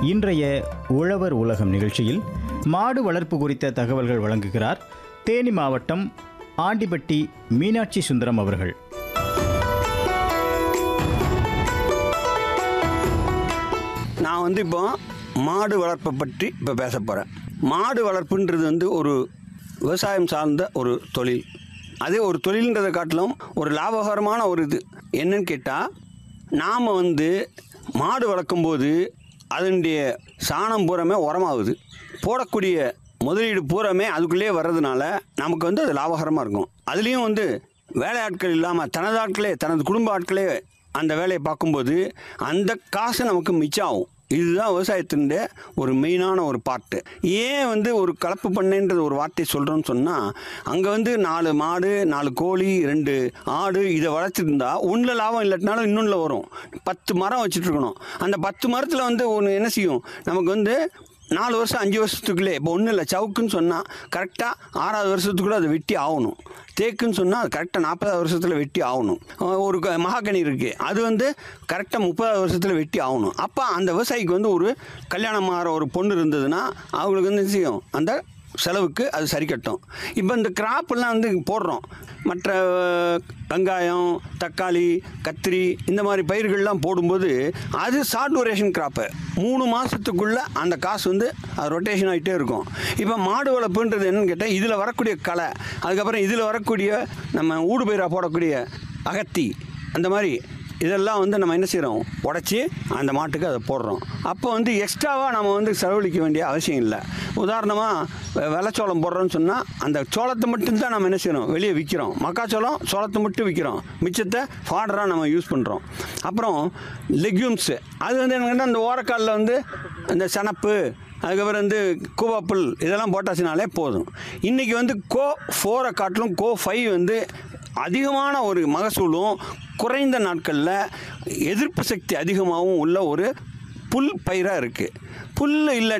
இன்றைய உழவர் உலகம் நிகழ்ச்சியில் மாடு வளர்ப்பு குறித்த தகவல்கள் வழங்குகிறார் தேனி மாவட்டம் ஆண்டிப்பட்டி மீனாட்சி சுந்தரம் அவர்கள் நான் வந்து இப்போ மாடு வளர்ப்பை பற்றி இப்போ பேச போகிறேன் மாடு வளர்ப்புன்றது வந்து ஒரு விவசாயம் சார்ந்த ஒரு தொழில் அதே ஒரு தொழில்ன்றதை காட்டிலும் ஒரு லாபகரமான ஒரு இது என்னன்னு கேட்டால் நாம் வந்து மாடு வளர்க்கும்போது அதனுடைய சாணம் பூராமே உரமாகுது போடக்கூடிய முதலீடு பூராமே அதுக்குள்ளேயே வர்றதுனால நமக்கு வந்து அது லாபகரமாக இருக்கும் அதுலேயும் வந்து வேலையாட்கள் இல்லாமல் தனது ஆட்களே தனது குடும்ப ஆட்களே அந்த வேலையை பார்க்கும்போது அந்த காசு நமக்கு மிச்சம் ஆகும் இதுதான் விவசாயத்தினுடைய ஒரு மெயினான ஒரு பார்ட்டு ஏன் வந்து ஒரு கலப்பு பண்ணைன்றது ஒரு வார்த்தை சொல்கிறோன்னு சொன்னால் அங்கே வந்து நாலு மாடு நாலு கோழி ரெண்டு ஆடு இதை வளர்த்துருந்தா ஒன்றில் லாபம் இல்லாட்டினாலும் இன்னொன்றில் வரும் பத்து மரம் வச்சுட்டு இருக்கணும் அந்த பத்து மரத்தில் வந்து ஒன்று என்ன செய்யும் நமக்கு வந்து நாலு வருஷம் அஞ்சு வருஷத்துக்குள்ளே இப்போ ஒன்றும் இல்லை சவுக்குன்னு சொன்னால் கரெக்டாக ஆறாவது வருஷத்துக்குள்ளே அதை வெட்டி ஆகணும் தேக்குன்னு சொன்னால் அது கரெக்டாக நாற்பதாவது வருஷத்தில் வெட்டி ஆகணும் அஹ் ஒரு க- மகாகனி இருக்குது அது வந்து கரெக்டாக முப்பதாவது வருஷத்தில் வெட்டி ஆகணும் அப்போ அந்த விவசாயிக்கு வந்து ஒரு கல்யாணம் ஆகிற ஒரு பொண்ணு இருந்ததுன்னா அவங்களுக்கு வந்து என்ன செய்யும் அந்த செலவுக்கு அது சரி கட்டும் இப்போ இந்த கிராப்பெல்லாம் வந்து போடுறோம் மற்ற அஹ், வெங்காயம் தக்காளி கத்திரி இந்த மாதிரி பயிர்கள்லாம் போடும்போது அது ஷார்ட் டூரேஷன் கிராப்பு மூணு மாதத்துக்குள்ளே அந்த காசு வந்து அது ரொட்டேஷன் ஆகிட்டே இருக்கும் இப்போ மாடு வளர்ப்புன்றது என்னன்னு கேட்டால் இதில் வரக்கூடிய களை அதுக்கப்புறம் இதில் வரக்கூடிய நம்ம ஊடு பயிராக போடக்கூடிய அகத்தி அந்த மாதிரி இதெல்லாம் வந்து நம்ம என்ன செய்கிறோம் உடச்சி அந்த மாட்டுக்கு அதை போடுறோம் அப்போ வந்து எக்ஸ்ட்ராவாக நம்ம வந்து செலவழிக்க வேண்டிய அவசியம் இல்லை உதாரணமாக வெள்ளைச்சோளம் போடுறோன்னு சொன்னால் அந்த சோளத்தை மட்டும்தான் நம்ம என்ன செய்யணும் வெளியே விற்கிறோம் மக்காச்சோளம் சோளத்தை மட்டும் விற்கிறோம் மிச்சத்தை ஃபாடராக நம்ம யூஸ் பண்ணுறோம் அப்புறம் லெக்யூம்ஸு அது வந்து என்னன்னா அந்த ஓரக்காலில் வந்து இந்த சனப்பு அதுக்கப்புறம் வந்து கூவாப்புல் இதெல்லாம் போட்டாச்சுனாலே போதும் இன்றைக்கி வந்து கோ ஃபோரை காட்டிலும் கோ ஃபைவ் வந்து அதிகமான ஒரு மகசூலும் குறைந்த நாட்களில் எதிர்ப்பு சக்தி அதிகமாகவும் உள்ள ஒரு புல் பயிராக இருக்குது புல் இல்லை